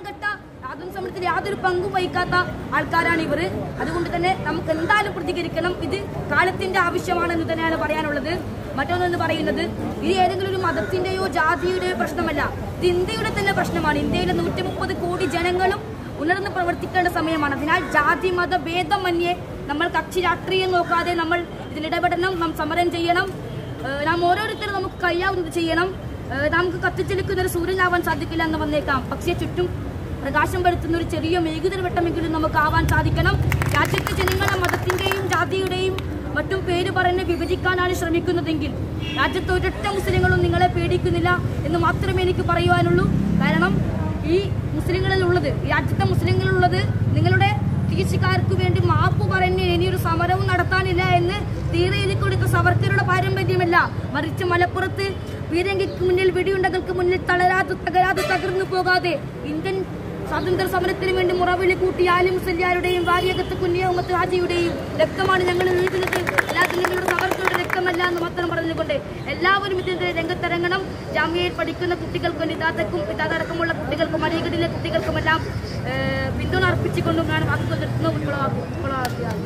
ഘട്ട സ്വാതന്ത്ര്യ സമരത്തിൽ യാതൊരു പങ്കും വഹിക്കാത്ത ആൾക്കാരാണ് ഇവർ അതുകൊണ്ട് തന്നെ നമുക്ക് എന്തായാലും പ്രതികരിക്കണം ഇത് കാലത്തിന്റെ ആവശ്യമാണെന്ന് തന്നെയാണ് പറയാനുള്ളത് മറ്റൊന്നെന്ന് പറയുന്നത് ഇത് ഏതെങ്കിലും ഒരു മതത്തിന്റെയോ ജാതിയുടെയോ പ്രശ്നമല്ല ഇത് ഇന്ത്യയുടെ തന്നെ പ്രശ്നമാണ് ഇന്ത്യയിലെ നൂറ്റി മുപ്പത് കോടി ജനങ്ങളും ഉണർന്ന് പ്രവർത്തിക്കേണ്ട സമയമാണ് അതിനാൽ ജാതി മത ഭേദമന്യേ നമ്മൾ കക്ഷി രാഷ്ട്രീയം നോക്കാതെ നമ്മൾ ഇതിൽ ഇടപെടണം നാം സമരം ചെയ്യണം ഏഹ് നാം ഓരോരുത്തരും നമുക്ക് കഴിയാവുന്നത് ചെയ്യണം ഏഹ് നമുക്ക് കത്തിച്ചെടുക്കുന്ന ഒരു സൂര്യനാവാൻ സാധിക്കില്ല എന്ന് വന്നേക്കാം പക്ഷേ ചുറ്റും പ്രകാശം പരത്തുന്ന ഒരു ചെറിയ മെഴുകുതിരി വട്ടമെങ്കിലും നമുക്ക് ആവാൻ സാധിക്കണം രാജ്യത്തെ ജനങ്ങളെ മതത്തിന്റെയും ജാതിയുടെയും മറ്റും പേര് പറഞ്ഞ് വിഭജിക്കാനാണ് ശ്രമിക്കുന്നതെങ്കിൽ രാജ്യത്ത് ഒരൊറ്റ മുസ്ലിങ്ങളും നിങ്ങളെ പേടിക്കുന്നില്ല എന്ന് മാത്രമേ എനിക്ക് പറയുവാനുള്ളൂ കാരണം ഈ മുസ്ലിങ്ങളിലുള്ളത് ഈ രാജ്യത്തെ മുസ്ലിങ്ങളിലുള്ളത് നിങ്ങളുടെ തീശക്കാർക്ക് വേണ്ടി മാപ്പ് പറഞ്ഞ് ഇനിയൊരു സമരവും നടത്താനില്ല എന്ന് തീരെ എഴുതി കൊടുത്ത സവർക്കരുടെ പാരമ്പര്യമല്ല മറിച്ച് മലപ്പുറത്ത് പീരങ്കിക്ക് മുന്നിൽ വെടിയുണ്ടകൾക്ക് മുന്നിൽ തളരാതെ തകരാതെ തകർന്നു പോകാതെ ഇന്ത്യൻ സ്വാതന്ത്ര്യ സമരത്തിന് വേണ്ടി മുറവിളി കൂട്ടിയ ആലി മുസല്യാരുടെയും വാര്യകത്ത് കുഞ്ഞിയമ്മത്ത് ഹാജിയുടെയും രക്തമാണ് ഞങ്ങൾ എഴുതുന്നത് അല്ലാതെ നിങ്ങളുടെ സവർക്കരുടെ രക്തമല്ല എന്ന് മാത്രം പറഞ്ഞുകൊണ്ട് എല്ലാവരും ഇതിന്റെ രംഗത്തിറങ്ങണം ജാമ്യയിൽ പഠിക്കുന്ന കുട്ടികൾക്കും ഇതാത്തക്കും ഇതാതടക്കമുള്ള കുട്ടികൾക്കും അരീകടിലെ കുട്ടികൾക്കുമെല്ലാം ഏഹ്, പിന്തുണ അർപ്പിച്ചുകൊണ്ടും ഞാൻ വാക്കുകൾ നിർത്തുന്നു ഉൾക്കൊള്ളാ- ഉൾക്കൊള്ളാതെയാണ്.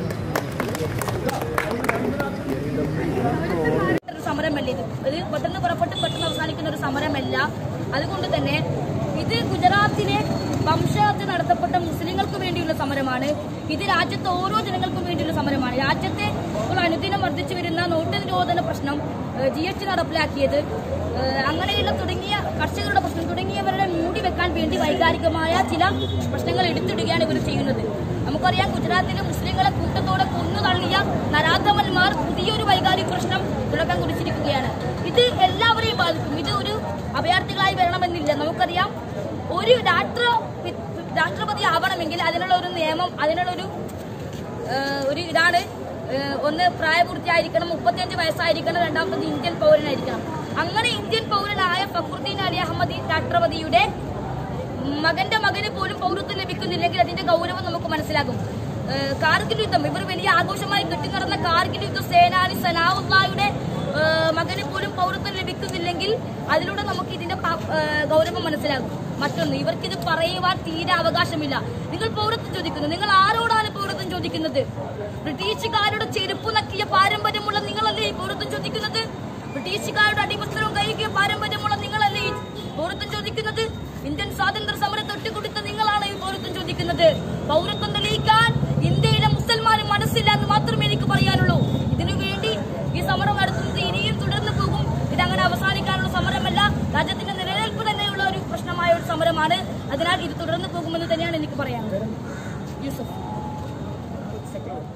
ഒരു സമരമല്ല ഇത് ഇത് പെട്ടെന്ന് പുറപ്പെട്ട് പെട്ടെന്ന് അവസാനിക്കുന്ന ഒരു സമരമല്ല അതുകൊണ്ട് തന്നെ ഇത് ഗുജറാത്തിലെ വംശഹത്യ നടത്തപ്പെട്ട മുസ്ലിങ്ങൾക്ക് വേണ്ടിയുള്ള സമരമാണ് ഇത് രാജ്യത്തെ ഓരോ ജനങ്ങൾക്കും വേണ്ടിയുള്ള സമരമാണ് രാജ്യത്തെ ഇപ്പോൾ അനുദിനം വർദ്ധിച്ചു വരുന്ന നോട്ട് നിരോധന പ്രശ്നം ജി എസ് ടി നടപ്പിലാക്കിയത് ഏഹ് അങ്ങനെയുള്ള തുടങ്ങിയ കർഷകരുടെ പ്രശ്നം തുടങ്ങിയവരുടെ മൂടി വെക്കാൻ വേണ്ടി വൈകാരികമായ ചില പ്രശ്നങ്ങൾ എടുത്തിടുകയാണ് ഇവർ ചെയ്യുന്നത് നമുക്കറിയാം ഗുജറാത്തിലെ മുസ്ലിങ്ങളെ കൂട്ടത്തോടെ കൊന്നു തള്ളിയ നരാധമന്മാർ പുതിയൊരു വൈകാരിക പ്രശ്നം തുടക്കം കുറിച്ചിരിക്കുകയാണ് ഇത് എല്ലാവരെയും ബാധിക്കും ഇത് ഒരു അഭയാർത്ഥികളായി വരണമെന്നില്ല നമുക്കറിയാം ഒരു രാഷ്ട്ര രാഷ്ട്രപതി ആവണമെങ്കിൽ അതിനുള്ള ഒരു നിയമം അതിനുള്ള ഒരു ഏഹ് ഒരു ഇതാണ് ഏഹ് ഒന്ന് പ്രായപൂർത്തിയായിരിക്കണം മുപ്പത്തിയഞ്ച് വയസ്സായിരിക്കണം രണ്ടാമത്തത് ഇന്ത്യൻ പൗരനായിരിക്കണം അങ്ങനെ ഇന്ത്യൻ പൗരനായ ഫക്രുദ്ദീൻ അലി അഹമ്മദി രാഷ്ട്രപതിയുടെ മകന്റെ മകന് പോലും പൗരത്വം ലഭിക്കുന്നില്ലെങ്കിൽ അതിന്റെ ഗൗരവം നമുക്ക് മനസ്സിലാകും ഏഹ് കാർഗിൽ യുദ്ധം ഇവർ വലിയ ആഘോഷമായി കെട്ടി നടന്ന കാർഗിൽ യുദ്ധ സേനാനി സനാവുള്ളായുടെ ഏഹ് മകന് പോലും പൗരത്വം ലഭിക്കുന്നില്ലെങ്കിൽ അതിലൂടെ നമുക്ക് ഇതിന്റെ പ- ഏഹ് ഗൗരവം മനസ്സിലാകും മറ്റൊന്ന് ഇവർക്കിത് പറയുവാൻ തീരെ അവകാശമില്ല നിങ്ങൾ പൗരത്വം ചോദിക്കുന്നു നിങ്ങൾ ആരോടാണ് പൗരത്വം ചോദിക്കുന്നത് ബ്രിട്ടീഷുകാരുടെ ചെരുപ്പ് നക്കിയ പാരമ്പര്യമുള്ള നിങ്ങളല്ലേ ഈ പൗരത്വം ചോദിക്കുന്നത് ബ്രിട്ടീഷുകാരുടെ അടിവസ്ത്രവും കൈകിയ പാരമ്പര്യമുള്ള നിങ്ങളല്ലേ ഈ പൗരത്വം ചോദിക്കുന്നത് ഇന്ത്യൻ സ്വാതന്ത്ര്യ സമരം തൊട്ടുകൊടുത്ത നിങ്ങളാണ് ഈ പൗരത്വം ചോദിക്കുന്നത് പൗരത്വം തെളിയിക്കാൻ ഇന്ത്യയിലെ മുസൽമാന് മനസ്സില്ല എന്ന് മാത്രമേ എനിക്ക് പറയാനുള്ളൂ ഇതിനു വേണ്ടി ഈ സമരം നടത്തുന്നത് ഇനിയും തുടർന്നു പോകും ഇതങ്ങനെ അവസാനിക്കാനുള്ള സമരമല്ല രാജ്യത്തിന്റെ നിലനിൽപ്പ് തന്നെയുള്ള ഒരു പ്രശ്നമായ ഒരു സമരമാണ് അതിനാൽ ഇത് തുടർന്നു പോകുമെന്ന് തന്നെയാണ് എനിക്ക് പറയാനുള്ളത് യൂസഫ്